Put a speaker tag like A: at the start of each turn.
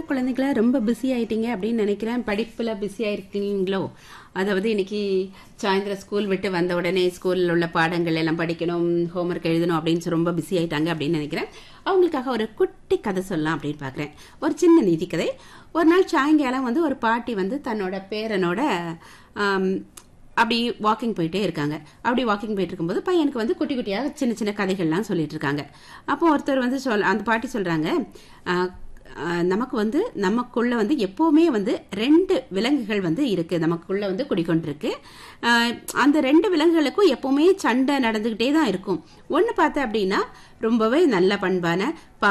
A: குழந்தைகளா ரொம்ப பிஸி ஆயிட்டீங்க அப்படின்னு நினைக்கிறேன் படிப்புல பிஸி ஆயிருக்கீங்களோ அதாவது இன்னைக்கு சாயந்தரம் ஸ்கூல் விட்டு வந்த உடனே ஸ்கூல்ல உள்ள பாடங்கள் எல்லாம் படிக்கணும் ஹோம்ஒர்க் எழுதணும் அப்படின்னு சொல்லி ரொம்ப பிஸி ஆயிட்டாங்க அப்படின்னு நினைக்கிறேன் அவங்களுக்காக ஒரு குட்டி கதை சொல்லலாம் அப்படின்னு பார்க்குறேன் ஒரு சின்ன நீதி கதை ஒரு நாள் சாயங்காலம் வந்து ஒரு பாட்டி வந்து தன்னோட பேரனோட ஆம், அப்படி வாக்கிங் போயிட்டே இருக்காங்க அப்படி வாக்கிங் போயிட்டு இருக்கும்போது பையனுக்கு வந்து குட்டி குட்டியாக சின்ன சின்ன கதைகள்லாம் சொல்லிட்டு இருக்காங்க அப்போ ஒருத்தர் வந்து சொல் அந்த பாட்டி சொல்றாங்க "ஆஹ், ஆஹ், நமக்கு வந்து நமக்குள்ள வந்து எப்பவுமே வந்து ரெண்டு விலங்குகள் வந்து இருக்கு நமக்குள்ள வந்து குடிக்கொண்டிருக்கு ஆஹ், அந்த ரெண்டு விலங்குகளுக்கும் எப்பவுமே சண்டை நடந்துகிட்டே தான் இருக்கும் ஒன்று பார்த்த அப்படின்னா ரொம்பவே நல்ல பண்பான